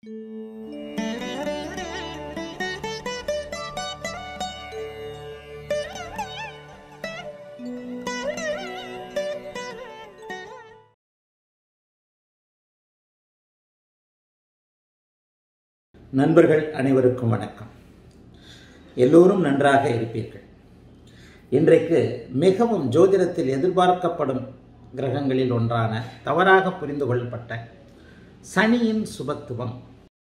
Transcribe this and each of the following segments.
நண்பர்கள் அனைவருக்கும் வணக்கம் எல்லோரும் நன்றாக இருப்பீர்கள் இன்றைக்கு மிகவும் ஜோதிடத்தில் எதிர்பார்க்கப்படும் கிரகங்களில் ஒன்றான தவறாக புரிந்து கொள்ளப்பட்ட சனியின் சுபத்துவம்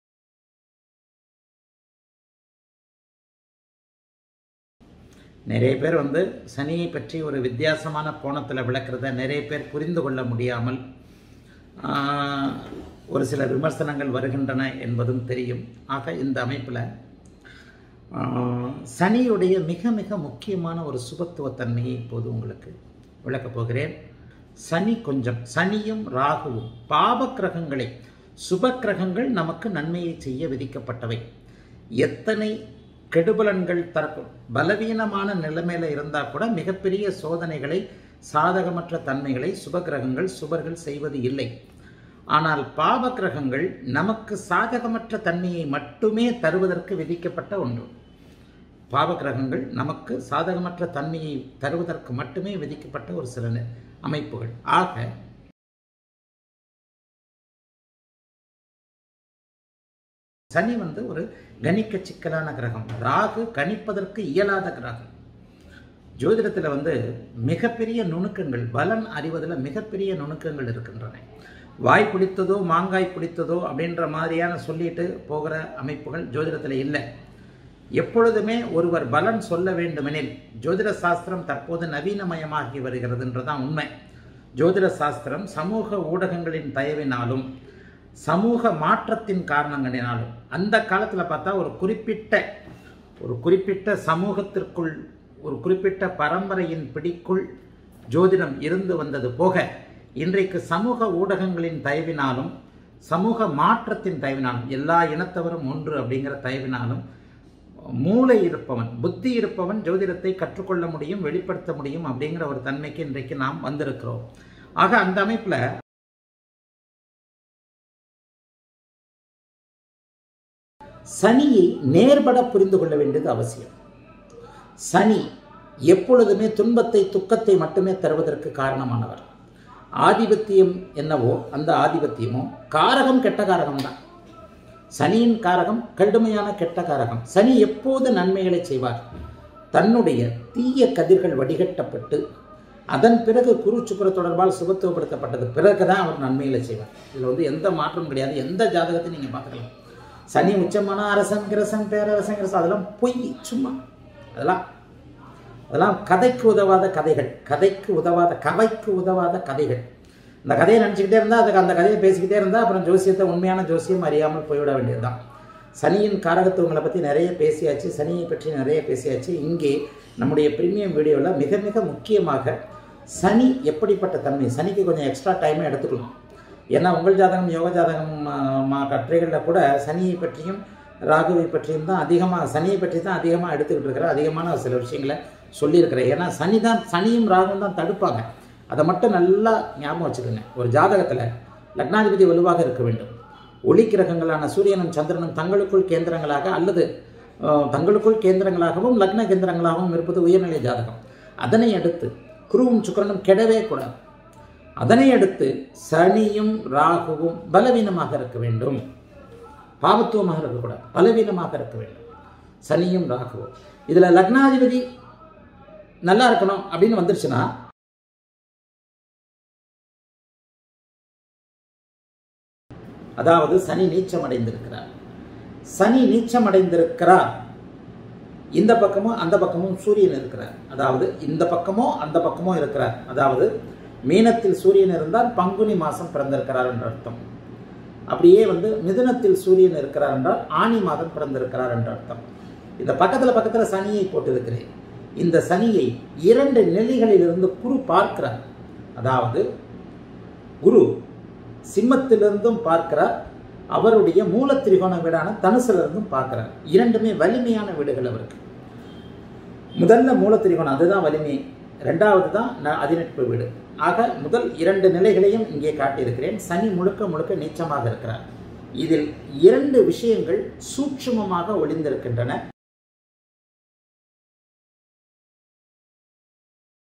நிறைய பேர் வந்து சனியை பற்றி ஒரு வித்தியாசமான கோணத்தில் விளக்குறத நிறைய பேர் புரிந்து கொள்ள முடியாமல் ஆஹ், ஒரு சில விமர்சனங்கள் வருகின்றன என்பதும் தெரியும் ஆக இந்த அமைப்பில் ஆஹ், சனியுடைய மிக மிக முக்கியமான ஒரு சுபத்துவத்தன்மையை இப்போது உங்களுக்கு விளக்கப் போகிறேன் சனி கொஞ்சம் சனியும் ராகுவும் பாப கிரகங்களை சுப கிரகங்கள் நமக்கு நன்மையை செய்ய விதிக்கப்பட்டவை எத்தனை கெடுபலன்கள் தரக்கும் பலவீனமான நிலைமையில இருந்தால் கூட மிகப்பெரிய சோதனைகளை சாதகமற்ற தன்மைகளை சுபகிரகங்கள் சுபர்கள் செய்வது இல்லை ஆனால் பாப கிரகங்கள் நமக்கு சாதகமற்ற தன்மையை மட்டுமே தருவதற்கு விதிக்கப்பட்ட ஒன்று பாவ கிரகங்கள் நமக்கு சாதகமற்ற தன்மையை தருவதற்கு மட்டுமே விதிக்கப்பட்ட ஒரு சில நி- அமைப்புகள் ஆக சனி வந்து ஒரு கணிக்க சிக்கலான கிரகம் ராகு கணிப்பதற்கு இயலாத கிரகம் ஜோதிடத்தில் வந்து மிகப்பெரிய நுணுக்கங்கள் பலன் அறிவதில் மிகப்பெரிய நுணுக்கங்கள் இருக்கின்றன வாய் பிடித்ததோ மாங்காய் பிடித்ததோ அப்படின்ற மாதிரியான சொல்லிட்டு போகிற அமைப்புகள் ஜோதிடத்தில் இல்லை எப்பொழுதுமே ஒருவர் பலன் சொல்ல வேண்டுமெனில் ஜோதிட சாஸ்திரம் தற்போது நவீனமயமாகி வருகிறதுன்றதான் உண்மை ஜோதிட சாஸ்திரம் சமூக ஊடகங்களின் தயவினாலும் சமூக மாற்றத்தின் காரணங்களினாலும் அந்த காலத்தில் பார்த்தா ஒரு குறிப்பிட்ட ஒரு குறிப்பிட்ட சமூகத்திற்குள் ஒரு குறிப்பிட்ட பரம்பரையின் பிடிக்குள் ஜோதிடம் இருந்து வந்தது போக இன்றைக்கு சமூக ஊடகங்களின் தயவினாலும் சமூக மாற்றத்தின் தயவினாலும் எல்லா இனத்தவரும் ஒன்று அப்படிங்கிற தயவினாலும் மூளை இருப்பவன் புத்தி இருப்பவன் ஜோதிடத்தை கற்றுக்கொள்ள முடியும் வெளிப்படுத்த முடியும் அப்படிங்கிற ஒரு தன்மைக்கு இன்றைக்கு நாம் வந்திருக்கிறோம் ஆக அந்த அமைப்பில் சனியை நேர்பட புரிந்து கொள்ள வேண்டியது அவசியம் சனி எப்பொழுதுமே துன்பத்தை துக்கத்தை மட்டுமே தருவதற்கு காரணமானவர் ஆதிபத்தியம் என்னவோ அந்த ஆதிபத்தியமோ காரகம் கெட்ட காரகம் தான் சனியின் காரகம் கடுமையான கெட்ட காரகம் சனி எப்போது நன்மைகளை செய்வார் தன்னுடைய தீய கதிர்கள் வடிகட்டப்பட்டு அதன் பிறகு குரு சுக்கிர தொடர்பால் சுபத்துவப்படுத்தப்பட்டது பிறகு தான் அவர் நன்மைகளை செய்வார் இதில் வந்து எந்த மாற்றமும் கிடையாது எந்த ஜாதகத்தையும் நீங்கள் பார்த்துக்கலாம் சனி உச்சமான அரசன் கிரசன் பேரரசன் கிரசன் அதெல்லாம் பொய் சும்மா அதெல்லாம் அதெல்லாம் கதைக்கு உதவாத கதைகள் கதைக்கு உதவாத கதைக்கு உதவாத கதைகள் இந்த கதையை நினச்சிக்கிட்டே இருந்தால் அதுக்கு அந்த கதையை பேசிக்கிட்டே இருந்தால் அப்புறம் ஜோசியத்தை உண்மையான ஜோசியம் அறியாமல் போய்விட வேண்டியதுதான் சனியின் காரகத்துவங்களை பற்றி நிறைய பேசியாச்சு சனியை பற்றி நிறைய பேசியாச்சு இங்கே நம்முடைய பிரீமியம் வீடியோவில் மிக மிக முக்கியமாக சனி எப்படிப்பட்ட தன்மை சனிக்கு கொஞ்சம் எக்ஸ்ட்ரா டைமே எடுத்துக்கலாம் ஏன்னா உங்கள் ஜாதகம் யோக ஜாதகம் ஆஹ், மா கட்டுரைகளில் கூட சனியை பற்றியும் ராகுவை பற்றியும் தான் அதிகமாக சனியை பற்றி தான் அதிகமாக எடுத்துக்கிட்டு இருக்கிற அதிகமான சில விஷயங்களை சொல்லியிருக்கிறேன் ஏன்னா சனி தான் சனியும் ராகுவும் தான் தடுப்பாங்க அதை மட்டும் நல்லா ஞாபகம் வச்சுக்கோங்க ஒரு ஜாதகத்தில் லக்னாதிபதி வலுவாக இருக்க வேண்டும் ஒளி கிரகங்களான சூரியனும் சந்திரனும் தங்களுக்குள் கேந்திரங்களாக அல்லது ஆஹ், தங்களுக்குள் கேந்திரங்களாகவும் லக்ன கேந்திரங்களாகவும் இருப்பது உயர்நிலை ஜாதகம் அதனை அடுத்து குருவும் சுக்கிரனும் கெடவே கூடாது அதனை அடுத்து சனியும் ராகுவும் பலவீனமாக இருக்க வேண்டும் பாவத்துவமாக இருக்கக்கூடாது பலவீனமாக இருக்க வேண்டும் சனியும் ராகுவும் இதில் லக்னாதிபதி நல்லா இருக்கணும் அப்படின்னு வந்துருச்சுன்னா அதாவது சனி நீச்சம் அடைந்திருக்கிறார் சனி நீச்சம் அடைந்திருக்கிறார் இந்த பக்கமும் அந்த பக்கமும் சூரியன் இருக்கிறார் அதாவது இந்த பக்கமோ அந்த பக்கமோ இருக்கிறார் அதாவது மீனத்தில் சூரியன் இருந்தால் பங்குனி மாதம் பிறந்திருக்கிறார் என்ற அர்த்தம் அப்படியே வந்து மிதுனத்தில் சூரியன் இருக்கிறார் என்றால் ஆனி மாதம் பிறந்திருக்கிறார் என்ற அர்த்தம் இந்த பக்கத்தில் பக்கத்தில் சனியை போட்டிருக்கிறேன் இந்த சனியை இரண்டு நிலைகளிலிருந்து குரு பார்க்கிறார் அதாவது குரு சிம்மத்திலிருந்தும் பார்க்கிறார் அவருடைய மூல திரிகோண வீடான தனுசுல இருந்தும் பார்க்கிறார் இரண்டுமே வலிமையான வீடுகள் அவருக்கு முதல்ல மூல திரிகோணம் அதுதான் வலிமை ரெண்டாவது தான் ந- அதிநட்பு வீடு ஆக முதல் இரண்டு நிலைகளையும் இங்கே காட்டியிருக்கிறேன் சனி முழுக்க முழுக்க நீச்சமாக இருக்கிறார் இதில் இரண்டு விஷயங்கள் சூட்சுமமாக ஒளிந்திருக்கின்றன